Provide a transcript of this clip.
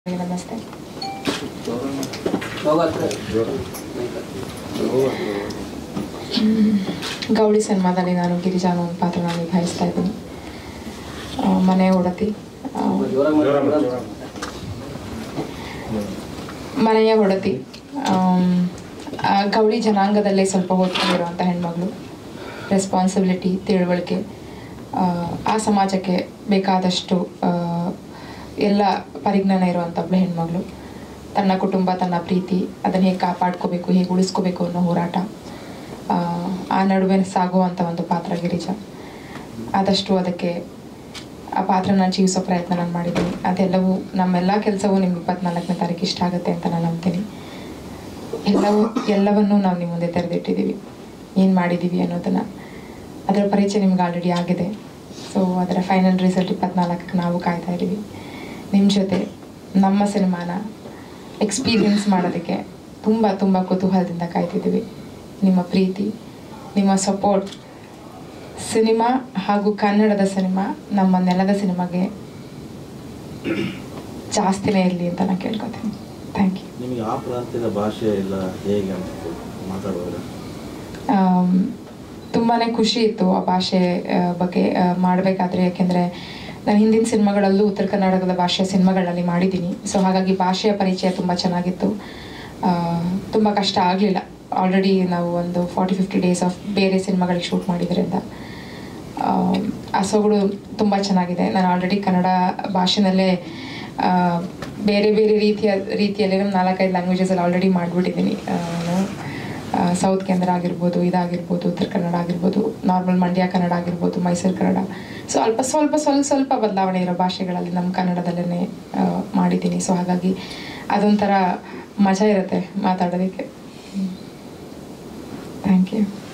ನಮಸ್ತೆ ಗೌಳಿ ಸಿನಿಮಾದಲ್ಲಿ ನಾನು ಗಿರಿಜಾನ ಒಂದು ಪಾತ್ರನ ನಿಭಾಯಿಸ್ತಾ ಇದ್ದೀನಿ ಆ, ಮನೆ ಒಡತಿ ಆ, ಮನೆಯ ಒಡತಿ ಆಮ್, ಆ ಗೌಳಿ ಜನಾಂಗದಲ್ಲೇ ಸ್ವಲ್ಪ ಓದ್ಕೊಂಡಿರುವಂಥ ಹೆಣ್ಮಗಳು ರೆಸ್ಪಾನ್ಸಿಬಿಲಿಟಿ ತಿಳುವಳಿಕೆ ಆ, ಆ ಸಮಾಜಕ್ಕೆ ಬೇಕಾದಷ್ಟು ಆ, ಎಲ್ಲ ಪರಿಜ್ಞಾನ ಇರುವಂಥ ಒಬ್ಬಳು ಹೆಣ್ಮಗಳು ತನ್ನ ಕುಟುಂಬ ತನ್ನ ಪ್ರೀತಿ ಅದನ್ನು ಹೇಗೆ ಕಾಪಾಡ್ಕೋಬೇಕು ಹೇಗೆ ಉಳಿಸ್ಕೋಬೇಕು ಅನ್ನೋ ಹೋರಾಟ ಆ, ಆ ನಡುವೆ ಸಾಗುವಂಥ ಒಂದು ಪಾತ್ರ ಗಿರಿಜ ಆದಷ್ಟು ಅದಕ್ಕೆ ಆ ಪಾತ್ರನ ಜೀವಿಸೋ ಪ್ರಯತ್ನ ನಾನು ಮಾಡಿದ್ದೀನಿ ಅದೆಲ್ಲವೂ ನಮ್ಮೆಲ್ಲ ಕೆಲಸವೂ ನಿಮ್ಗೆ ಇಪ್ಪತ್ನಾಲ್ಕನೇ ತಾರೀಕು ಇಷ್ಟ ಆಗುತ್ತೆ ಅಂತ ನಾನು ನಂಬ್ತೀನಿ ಎಲ್ಲವೂ ಎಲ್ಲವನ್ನೂ ನಾವು ನಿಮ್ಮ ಮುಂದೆ ತೆರೆದಿಟ್ಟಿದ್ದೀವಿ ಏನು ಮಾಡಿದ್ದೀವಿ ಅನ್ನೋದನ್ನು ಅದರ ಪರಿಚಯ ನಿಮ್ಗೆ ಆಲ್ರೆಡಿ ಆಗಿದೆ ಸೊ ಅದರ ಫೈನಲ್ ರಿಸಲ್ಟ್ ಇಪ್ಪತ್ನಾಲ್ಕಕ್ಕೆ ನಾವು ಕಾಯ್ತಾ ಇದ್ದೀವಿ ನಿಮ್ಮ ಜೊತೆ ನಮ್ಮ ಸಿನಿಮಾನ ಎಕ್ಸ್ಪೀರಿಯನ್ಸ್ ಮಾಡೋದಕ್ಕೆ ತುಂಬ ತುಂಬ ಕುತೂಹಲದಿಂದ ಕಾಯ್ತಿದ್ದೀವಿ ನಿಮ್ಮ ಪ್ರೀತಿ ನಿಮ್ಮ ಸಪೋರ್ಟ್ ಸಿನಿಮಾ ಹಾಗೂ ಕನ್ನಡದ ಸಿನಿಮಾ ನಮ್ಮ ನೆಲದ ಸಿನಿಮಾಗೆ ಜಾಸ್ತಿನೇ ಇರಲಿ ಅಂತ ನಾನು ಕೇಳ್ಕೊತೀನಿ ಥ್ಯಾಂಕ್ ಯು ನಿಮಗೆ ಆ ಪ್ರಾಂತ್ಯದ ಭಾಷೆ ಎಲ್ಲ ಹೇಗೆ ಅಂತ ಮಾತಾಡುವಾಗ ತುಂಬಾ ಖುಷಿ ಇತ್ತು ಆ ಭಾಷೆ ಆ, ಬಗ್ಗೆ ಮಾಡಬೇಕಾದ್ರೆ ಯಾಕೆಂದರೆ ನಾನು ಹಿಂದಿನ ಸಿನಿಮಾಗಳಲ್ಲೂ ಉತ್ತರ ಕರ್ನಾಟಕದ ಭಾಷೆಯ ಸಿನಿಮಾಗಳಲ್ಲಿ ಮಾಡಿದ್ದೀನಿ ಸೊ ಹಾಗಾಗಿ ಭಾಷೆಯ ಪರಿಚಯ ತುಂಬ ಚೆನ್ನಾಗಿತ್ತು ತುಂಬ ಕಷ್ಟ ಆಗಲಿಲ್ಲ ಆಲ್ರೆಡಿ ನಾವು ಒಂದು ಫಾರ್ಟಿ ಫಿಫ್ಟಿ ಡೇಸ್ ಆಫ್ ಬೇರೆ ಸಿನಿಮಾಗಳಿಗೆ ಶೂಟ್ ಮಾಡಿದ್ರಿಂದ ಆ, ಆ ಸೊಗಡು ತುಂಬ ಚೆನ್ನಾಗಿದೆ ನಾನು ಆಲ್ರೆಡಿ ಕನ್ನಡ ಭಾಷೆನಲ್ಲೇ ಆ, ಬೇರೆ ಬೇರೆ ರೀತಿಯ ರೀತಿಯಲ್ಲಿ ನಾನು ನಾಲ್ಕೈದು ಲ್ಯಾಂಗ್ವೇಜಸಲ್ಲಿ ಆಲ್ರೆಡಿ ಮಾಡಿಬಿಟ್ಟಿದ್ದೀನಿ ಸೌತ್ ಕೇಂದ್ರ ಆಗಿರ್ಬೋದು ಇದಾಗಿರ್ಬೋದು ಉತ್ತರ ಕನ್ನಡ ಆಗಿರ್ಬೋದು ನಾರ್ಮಲ್ ಮಂಡ್ಯ ಕನ್ನಡ ಆಗಿರ್ಬೋದು ಮೈಸೂರು ಕನ್ನಡ ಸೊ ಅಲ್ಪ ಸ್ವಲ್ಪ ಸ್ವಲ್ಪ ಸ್ವಲ್ಪ ಬದಲಾವಣೆ ಇರೋ ಭಾಷೆಗಳಲ್ಲಿ ನಮ್ಮ ಕನ್ನಡದಲ್ಲೇ ಮಾಡಿದ್ದೀನಿ ಸೊ ಹಾಗಾಗಿ ಅದೊಂಥರ ಮಜಾ ಇರುತ್ತೆ ಮಾತಾಡೋದಕ್ಕೆ ಥ್ಯಾಂಕ್ ಯು